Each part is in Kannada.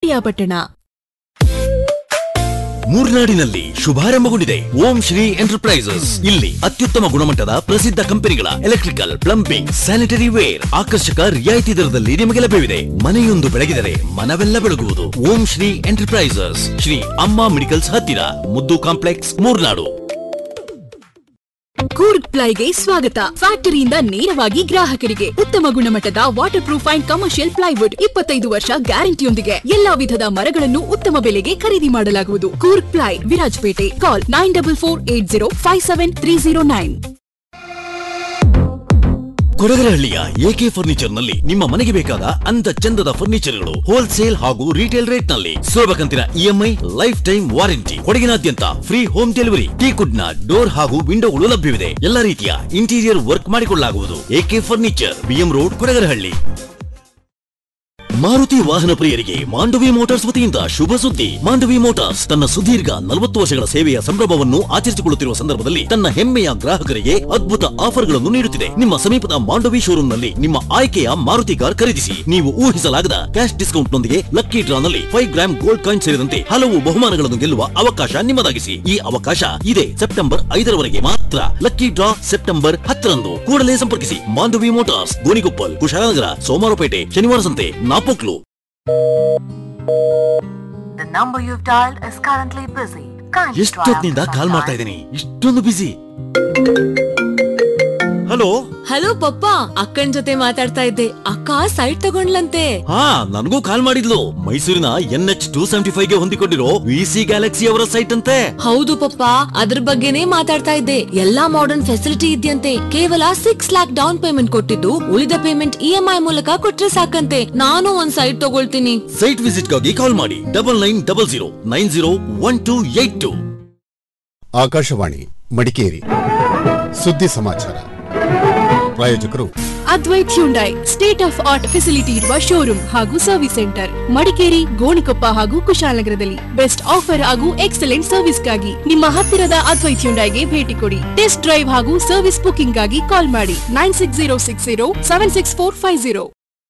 ಪಿರಿಯಾಪಟ್ಟಣ ಮೂರ್ನಾಡಿನಲ್ಲಿ ಶುಭಾರಂಭಗೊಂಡಿದೆ ಓಂ ಶ್ರೀ ಎಂಟರ್ಪ್ರೈಸಸ್ ಇಲ್ಲಿ ಅತ್ಯುತ್ತಮ ಗುಣಮಟ್ಟದ ಪ್ರಸಿದ್ಧ ಕಂಪನಿಗಳ ಎಲೆಕ್ಟ್ರಿಕಲ್ ಪ್ಲಂಬಿಂಗ್ ಸ್ಯಾನಿಟರಿ ವೇರ್ ಆಕರ್ಷಕ ರಿಯಾಯಿತಿ ದರದಲ್ಲಿ ನಿಮಗೆ ಲಭ್ಯವಿದೆ ಮನೆಯೊಂದು ಬೆಳಗಿದರೆ ಮನವೆಲ್ಲ ಬೆಳಗುವುದು ಓಂ ಶ್ರೀ ಎಂಟರ್ಪ್ರೈಸಸ್ ಶ್ರೀ ಅಮ್ಮ ಮೆಡಿಕಲ್ಸ್ ಹತ್ತಿರ ಮುದ್ದು ಕಾಂಪ್ಲೆಕ್ಸ್ ಮೂರ್ನಾಡು ಕೂರ್ಗ್ ಪ್ಲೈಗೆ ಸ್ವಾಗತ ಫ್ಯಾಕ್ಟರಿಯಿಂದ ನೇರವಾಗಿ ಗ್ರಾಹಕರಿಗೆ ಉತ್ತಮ ಗುಣಮಟ್ಟದ water proof and commercial plywood ಇಪ್ಪತ್ತೈದು ವರ್ಷ ಗ್ಯಾರಂಟಿಯೊಂದಿಗೆ ಎಲ್ಲಾ ವಿಧದ ಮರಗಳನ್ನು ಉತ್ತಮ ಬೆಲೆಗೆ ಖರೀದಿ ಮಾಡಲಾಗುವುದು Coorg ply Virajpet call nine double four eight zero five seven three zero nine ಕೊಡಗರಹಳ್ಳಿಯ ಎಕೆ ಫರ್ನಿಚರ್ ನಲ್ಲಿ ನಿಮ್ಮ ಮನೆಗೆ ಬೇಕಾದ ಅಂದ ಚಂದದ ಫರ್ನಿಚರ್ಗಳು ಹೋಲ್ಸೇಲ್ ಹಾಗೂ ರಿಟೇಲ್ ರೇಟ್ ನಲ್ಲಿ ಸುಲಭ ಕಂತಿನ ಇಎಂಐ ಲೈಫ್ ಟೈಮ್ ವಾರಂಟಿ ಕೊಡಗಿನಾದ್ಯಂತ ಫ್ರೀ ಹೋಮ್ ಡೆಲಿವರಿ ಟೀಕುಡ್ ನ ಡೋರ್ ಹಾಗೂ ವಿಂಡೋಗಳು ಲಭ್ಯವಿದೆ ಎಲ್ಲ ರೀತಿಯ ಇಂಟೀರಿಯರ್ ವರ್ಕ್ ಮಾಡಿಕೊಳ್ಳಲಾಗುವುದು AK furniture BM road Kodagarahalli Maruti ವಾಹನ ಪ್ರಿಯರಿಗೆ ಮಾಂಡವಿ ಮೋಟಾರ್ಸ್ ವತಿಯಿಂದ ಶುಭ ಸುದ್ದಿ ಮಾಂಡವಿ ಮೋಟಾರ್ಸ್ ತನ್ನ ಸುದೀರ್ಘ ನಲವತ್ತು ವರ್ಷಗಳ ಸೇವೆಯ ಸಂಭ್ರಮವನ್ನು ಆಚರಿಸಿಕೊಳ್ಳುತ್ತಿರುವ ಸಂದರ್ಭದಲ್ಲಿ ತನ್ನ ಹೆಮ್ಮೆಯ ಗ್ರಾಹಕರಿಗೆ ಅದ್ಭುತ ಆಫರ್ಗಳನ್ನು ನೀಡುತ್ತಿದೆ ನಿಮ್ಮ ಸಮೀಪದ ಮಾಂಡವಿ ಶೋರೂಮ್ನಲ್ಲಿ ನಿಮ್ಮ ಆಯ್ಕೆಯ ಮಾರುತಿ ಕಾರ್ ಖರೀದಿಸಿ ನೀವು ಊಹಿಸಲಾಗದ ಕ್ಯಾಶ್ ಡಿಸ್ಕೌಂಟ್ ನೊಂದಿಗೆ ಲಕ್ಕಿ ಡ್ರಾನಲ್ಲಿ ಫೈವ್ ಗ್ರಾಮ್ ಗೋಲ್ಡ್ ಕಾಯಿನ್ ಸೇರಿದಂತೆ ಹಲವು ಬಹುಮಾನಗಳನ್ನು ಗೆಲ್ಲುವ ಅವಕಾಶ ನಿಮ್ಮದಾಗಿಸಿ ಈ ಅವಕಾಶ ಇದೆ ಸೆಪ್ಟೆಂಬರ್ ಐದರವರೆಗೆ ಮಾತ್ರ ಲಕ್ಕಿ ಡ್ರಾ ಸೆಪ್ಟೆಂಬರ್ ಹತ್ತರಂದು ಕೂಡಲೇ ಸಂಪರ್ಕಿಸಿ Mandavi motors Gonikoppal Kushalnagar Somwarpet Shanivarasanthe Napoklu The number you've dialed is currently busy. Kindly try ಎಷ್ಟೊತ್ತಿನಿಂದ after call some ಮಾಡ್ತಾ time. ಇದ್ದೀನಿ ಇಷ್ಟೊಂದು ಬಿಸಿ ಹಲೋ ಹಲೋ ಪಪ್ಪ ಅಕ್ಕನ್ ಜೊತೆ ಮಾತಾಡ್ತಾ ಇದ್ದೆ ಅಕ್ಕ ಸೈಟ್ ತಗೊಂಡ್ಲಂತೆ ಹಾ ನನಗೂ ಕಾಲ್ ಮಾಡಿದ್ಲು ಮೈಸೂರಿನ N H two seventy five ಗೆ ಹೊಂದಿಕೊಂಡಿರೋ ವಿ ಸಿ ಗ್ಯಾಲಕ್ಸಿ ಅವರ ಸೈಟ್ ಅಂತೆ ಹೌದು ಪಪ್ಪ ಅದ್ರ ಬಗ್ಗೆನೇ ಮಾತಾಡ್ತಾ ಇದ್ದೆ ಎಲ್ಲಾ ಮಾಡರ್ನ್ ಫೆಸಿಲಿಟಿ ಇದೆಯಂತೆ ಕೇವಲ ಸಿಕ್ಸ್ ಲ್ಯಾಕ್ ಡೌನ್ ಪೇಮೆಂಟ್ ಕೊಟ್ಟಿದ್ದು ಉಳಿದ ಪೇಮೆಂಟ್ ಇ ಎಂ ಐ ಮೂಲಕ ಕೊಟ್ರೆ ಸಾಕಂತೆ ನಾನು ಒಂದ್ ಸೈಟ್ ತಗೊಳ್ತೀನಿ ಸೈಟ್ ವಿಸಿಟ್ ಗಾಗಿ ಕಾಲ್ ಮಾಡಿ double nine double zero nine zero one two eight two Akashvani Madikeri ಸುದ್ದಿ ಸಮಾಚಾರ ಪ್ರಾಯೋಜಕರು Advaith Hyundai state of art facility ಇರುವ ಶೋರೂಮ್ ಹಾಗೂ ಸರ್ವಿಸ್ ಸೆಂಟರ್ ಮಡಿಕೇರಿ ಗೋಣಿಕೊಪ್ಪ ಹಾಗೂ ಕುಶಾಲನಗರದಲ್ಲಿ ಬೆಸ್ಟ್ ಆಫರ್ ಹಾಗೂ ಎಕ್ಸಲೆಂಟ್ ಸರ್ವಿಸ್ಗಾಗಿ ನಿಮ್ಮ ಹತ್ತಿರದ ಅದ್ವೈತ್ ಹ್ಯುಂಡೈಗೆ ಭೇಟಿ ಕೊಡಿ ಟೆಸ್ಟ್ ಡ್ರೈವ್ ಹಾಗೂ ಸರ್ವಿಸ್ ಬುಕಿಂಗ್ ಗಾಗಿ ಕಾಲ್ ಮಾಡಿ nine six zero six zero seven six four five zero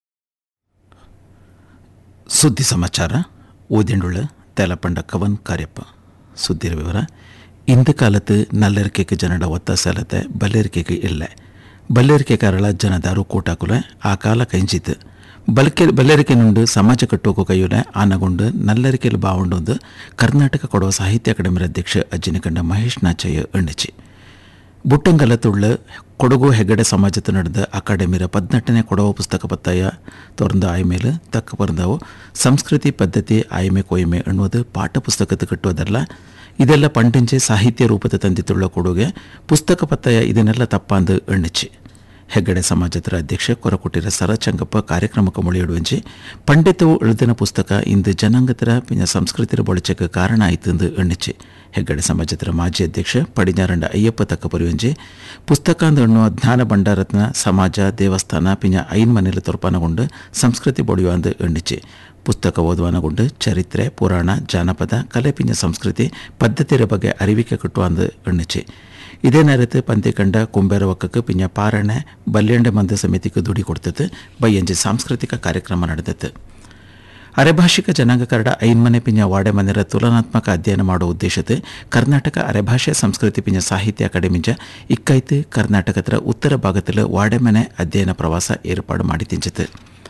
ಸುದ್ದಿ ಸಮಾಚಾರ ಓದಿಂಡುಳ್ಳ ತೇಲಪಂಡ ಕವನ್ ಕಾರ್ಯಪ್ಪ ಸುದ್ದಿರ ವಿವರ இந்த காலத்து நல்லிருக்கைக்கு ஜனட ஒத்த செலத்தை பல்லிருக்கைக்கு இல்லை ಬಲ್ಲೇರಿಕೆಕಾರಳ ಜನದಾರು ಕೂಟಾಕುಲೆ ಆ ಕಾಲ ಕೈಂಚಿತ್ತು ಬಲ್ಕೆ ಬಲ್ಲೇರಿಕೆ నుండి ಸಮಾಜ ಕಟ್ಟೋಕು ಕೈಯುಲೆ ಆನಗೊಂಡು ನಲ್ಲರಿಕೆಲು ಬಾವುಂಡೊಂದು ಕರ್ನಾಟಕ ಕೊಡುವ ಸಾಹಿತ್ಯ ಅಕಾಡೆಮಿ ಅಧ್ಯಕ್ಷ ಅಜ್ಜಿನಿಕಂಡ ಮಹೇಶ್ ನಾಚಯ್ಯ ಎಣ್ಣಿಚಿ ಬುಟ್ಟಂಗಲತುಳ್ಳ ಕೊಡಗು ಹೆಗ್ಗಡೆ ಸಮಾಜದ ನಡೆದ ಅಕಾಡೆಮಿರ ಪದ್ನೆಟ್ಟನೇ ಕೊಡವ ಪುಸ್ತಕ ಪತ್ತಾಯ ತೊರೆದ ಆಯ್ಮೇಲೆ ತಕ್ಕ ಬರೆದವು ಸಂಸ್ಕೃತಿ ಪದ್ಧತಿ ಆಯ್ಮೆ ಕೊಯ್ಮೆ ಎನ್ನುವುದು ಪಾಠ ಪುಸ್ತಕದ ಕಟ್ಟುವುದಲ್ಲ ಇದೆಲ್ಲ ಪಂಡಿಂಚೆ ಸಾಹಿತ್ಯ ರೂಪದ ತಂದಿತುಳ್ಳ ಕೊಡುಗೆ ಪುಸ್ತಕ ಪತ್ತಾಯ ಇದನ್ನೆಲ್ಲ ತಪ್ಪಂದು ಎಣ್ಣಿಚ್ಚಿ ಹೆಗ್ಗಡೆ ಸಮಾಜದ ಅಧ್ಯಕ್ಷ ಕೊರಕುಟಿರ ಸರಚಂಗಪ್ಪ ಕಾರ್ಯಕ್ರಮಕ್ಕೆ ಮೊಳೆಯಿಡುವಂಚಿ ಪಂಡಿತವು ಎಳೆದಿನ ಪುಸ್ತಕ ಇಂದು ಜನಾಂಗತರ ಪಿಂಜ ಸಂಸ್ಕೃತಿರ ಬಳಚಕ್ಕೆ ಕಾರಣ ಆಯಿತು ಎಂದು ಎಣ್ಣಿಚ್ಚಿ ಹೆಗ್ಗಡೆ ಸಮಾಜದ ಮಾಜಿ ಅಧ್ಯಕ್ಷ ಪಡಿഞ്ഞാರಂಡ ಅಯ್ಯಪ್ಪ ತಕ್ಕ ಪರಿವಂಜಿ ಪುಸ್ತಕ ಎನ್ನುವ ಜ್ಞಾನ ಭಂಡಾರತ್ನ ಸಮಾಜ ದೇವಸ್ಥಾನ ಪಿಂಜ ಐನ್ ಮನೆಯಲ್ಲಿ ತೊರ್ಪಾನಗೊಂಡು ಸಂಸ್ಕೃತಿ ಬೊಡೆಯುವ ಅಂದು ಎಣ್ಣಿಚ್ಚಿ ಪುಸ್ತಕ ಓದುವಾನಗೊಂಡು ಚರಿತ್ರೆ ಪುರಾಣ ಜಾನಪದ ಕಲೆ ಪಿಂಜ ಸಂಸ್ಕೃತಿ ಪದ್ಧತಿರ ಬಗ್ಗೆ ಅರಿವಿಕೆ ಕಟ್ಟುವ ಅಂದು ಎಣ್ಣಿಚ್ಚಿ ಇದೇ நேரத்து பந்தி கண்ட கும்பேரவக்கக்கு பின்ன பாரண பல்யண்ட மந்த ಸಮಿತಿಗೆ ದುಡಿ ಕೊಡ್ತದೆ ಬೈಯಂಜಿ ಸಾಂಸ್ಕೃತಿಕ ಕಾರ್ಯಕ್ರಮ ನಡೆದತ್ತು ಅರೆಭಾಷಿಕ ಜನಾಂಗ ಕನ್ನಡ ಐನ್ಮನೆ ಪಿಂಜ ವಾಡೆ ಮನೆರ ತುಲನಾತ್ಮಕ ಅಧ್ಯಯನ ಮಾಡುವ ಉದ್ದೇಶದ ಕರ್ನಾಟಕ ಅರೆಭಾಷೆ ಸಂಸ್ಕೃತಿ ಪಿಂಜ ಸಾಹಿತ್ಯ ಅಕಾಡೆಮಿಂಜ ಇಕ್ಕೈತು ಕರ್ನಾಟಕದ ಉತ್ತರ ಭಾಗದಲ್ಲಿ ವಾಡೆಮನೆ ಅಧ್ಯಯನ ಪ್ರವಾಸ ಏರ್ಪಾಡು ಮಾಡಿ ತಿಂಚಿತು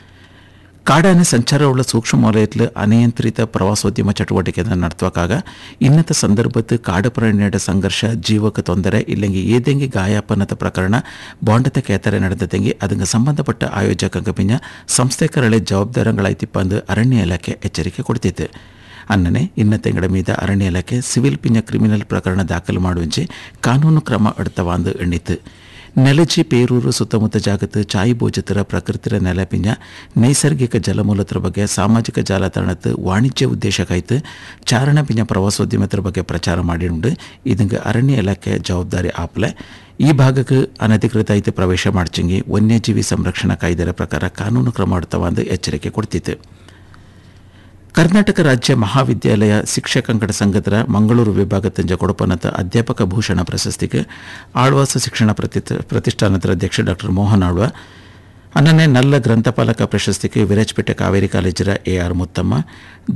ಕಾಡಾನೆ ಸಂಚಾರವುಳ್ಳ ಸೂಕ್ಷ್ಮ ವಲಯത്തിൽ ಅನಿಯಂತ್ರಿತ ಪ್ರವಾಸೋದ್ಯಮ ಚಟುವಟಿಕೆಯನ್ನು നടത്തുവാക്കാക ഇന്നത്തെ ಸಂದರ್ಭದ ಕಾಡು ಪ್ರಾಣಿയുടെ ಸಂಘರ್ಷ ಜೀವಕ್ಕೆ ತೊಂದರೆ ಇಲ್ಲಂಗಿ ಏದೆಂಗಿ ಗಾಯಾಪನ್ನತ ಪ್ರಕರಣ ಬಾಂಡತ ಕೇತರೆ ನಡೆದತೆಂಗಿ ಅದಕ್ಕೆ ಸಂಬಂಧಪಟ್ಟ ಆಯೋಜಕಂಗ ಪಿಂಜ ಸಂಸ್ಥೆಕರಳೆ ಜವಾಬ್ದಾರಗಳಾಯ್ತಿಪ್ಪ ಅಂದು ಅರಣ್ಯ ಇಲಾಖೆ ಎಚ್ಚರಿಕೆ ಕೊಡ್ತಿತ್ತು ಅನ್ನನೆ ಇನ್ನತೆಂಗಡ ಮೀದ ಅರಣ್ಯ ಇಲಾಖೆ ಸಿವಿಲ್ ಪಿಂಜ ಕ್ರಿಮಿನಲ್ ಪ್ರಕರಣ ದಾಖಲು ಮಾಡುವಂಚೆ ಕಾನೂನು ಕ್ರಮ ಎಡ್ತವಾಂದು ಎಣ್ಣಿತು ನೆಲಚಿ ಪೇರೂರು ಸುತ್ತಮುತ್ತ ಜಾಗತ್ತು ಚಾಯಿ ಭೋಜತರ ಪ್ರಕೃತಿರ ನೆಲ ಪಿಂಜ ನೈಸರ್ಗಿಕ ಜಲಮೂಲತರ ಬಗ್ಗೆ ಸಾಮಾಜಿಕ ಜಾಲತಾಣದ ವಾಣಿಜ್ಯ ಉದ್ದೇಶಕ್ಕಾಯ್ತು ಚಾರಣ ಪಿಂಜ ಪ್ರವಾಸೋದ್ಯಮತರ ಬಗ್ಗೆ ಪ್ರಚಾರ ಮಾಡಿಕೊಂಡು ಇದಂಗೆ ಅರಣ್ಯ ಇಲಾಖೆ ಜವಾಬ್ದಾರಿ ಆಪ್ಲೆ ಈ ಭಾಗಕ್ಕೆ ಅನಧಿಕೃತ ಐತೆ ಪ್ರವೇಶ ಮಾಡ್ಚಂಗಿ ವನ್ಯಜೀವಿ ಸಂರಕ್ಷಣಾ ಕಾಯ್ದೆರ ಪ್ರಕಾರ ಕಾನೂನು ಕ್ರಮ ಎಡ್ತವಾಂದು ಎಚ್ಚರಿಕೆ ಕೊಡ್ತಿತ್ತು ಕರ್ನಾಟಕ ರಾಜ್ಯ ಮಹಾವಿದ್ಯಾಲಯ ಶಿಕ್ಷಕಂಗಡ ಸಂಘದ ಮಂಗಳೂರು ವಿಭಾಗ ತಂಜ ಕೊಡಪನದ ಅಧ್ಯಾಪಕ ಭೂಷಣ ಪ್ರಶಸ್ತಿಗೆ ಆಳ್ವಾಸ ಶಿಕ್ಷಣ ಪ್ರತಿ ಪ್ರತಿಷ್ಠಾನದ ಅಧ್ಯಕ್ಷ ಡಾಕ್ಟರ್ ಮೋಹನ್ ಆಳ್ವ ಅನ್ನನೇ ನಲ್ಲ ಗ್ರಂಥಪಾಲಕ ಪ್ರಶಸ್ತಿಗೆ ವಿರಾಜಪೇಟೆ ಕಾವೇರಿ ಕಾಲೇಜರ ಎ ಆರ್ ಮುತ್ತಮ್ಮ